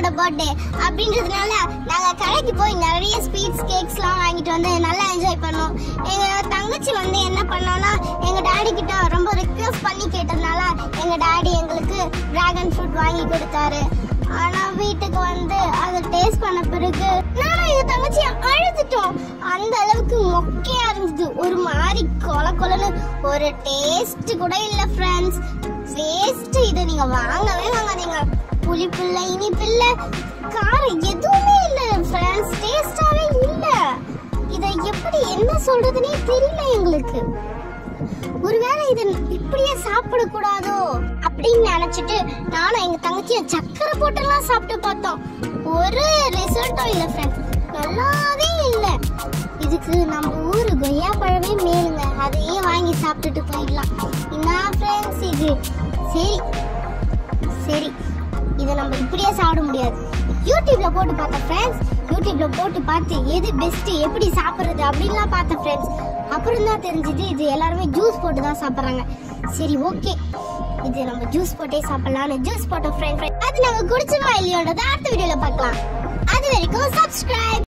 என்னோட பர்த்டே அப்படின்றதுனால நாங்க கடைக்கு போய் நிறைய ஸ்வீட்ஸ் கேக்ஸ்லாம் வாங்கிட்டு வந்து நல்லா என்ஜாய் பண்ணோம் எங்க தங்கச்சி வந்து என்ன பண்ணோம்னா எங்க டாடி கிட்ட ரொம்ப ரிக்வெஸ்ட் பண்ணி கேட்டதுனால எங்க டாடி எங்களுக்கு டிராகன் ஃப்ரூட் வாங்கி கொடுத்தாரு ஆனா வீட்டுக்கு வந்து அதை டேஸ்ட் பண்ண பிறகு நானும் எங்க தங்கச்சி அழுதுட்டோம் அந்த அளவுக்கு மொக்கையா இருந்தது ஒரு மாதிரி கொல கொலன்னு ஒரு டேஸ்ட் கூட இல்ல ஃப்ரெண்ட்ஸ் வேஸ்ட் இதை நீங்க வாங்கவே வாங்காதீங்க புளிப்பு இல்ல இனிப்பு இல்ல காரம் எதுவுமே இல்ல ஃப்ரெண்ட்ஸ் டேஸ்டாவே இல்ல இதை எப்படி என்ன சொல்றதுனே தெரியல எங்களுக்கு ஒருவேளை இதை இப்படியே சாப்பிடக்கூடாதோ அப்படின்னு நினைச்சிட்டு நானும் எங்க தங்கச்சியும் சக்கரை போட்டெல்லாம் சாப்பிட்டு பார்த்தோம் ஒரு ரிசல்ட்டும் இல்லை ஃப்ரெண்ட்ஸ் நல்லாவே இல்லை இதுக்கு நம்ம ஊர் கொய்யா பழமே மேலுங்க அதையே வாங்கி சாப்பிட்டுட்டு போயிடலாம் என்ன ஃப்ரெண்ட்ஸ் இது சரி சரி இதை நம்ம இப்படியே சாப்பிட முடியாது யூடியூப்ல போட்டு பார்த்தேன் ஃப்ரெண்ட்ஸ் யூடியூப்ல போட்டு பார்த்து எது பெஸ்ட் எப்படி சாப்பிடுறது அப்படின்லாம் பார்த்தேன் ஃப்ரெண்ட்ஸ் அப்புறம் தான் தெரிஞ்சது இது எல்லாருமே ஜூஸ் போட்டு தான் சாப்பிட்றாங்க சரி ஓகே இது நம்ம ஜூஸ் போட்டே சாப்பிடலாம்னு ஜூஸ் போட்டோம் ஃப்ரெண்ட் அது நம்ம குடிச்சோமா இல்லையோன்றதை அடுத்த வீடியோல பார்க்கலாம் அது வரைக்கும் சப்ஸ்கிரைப்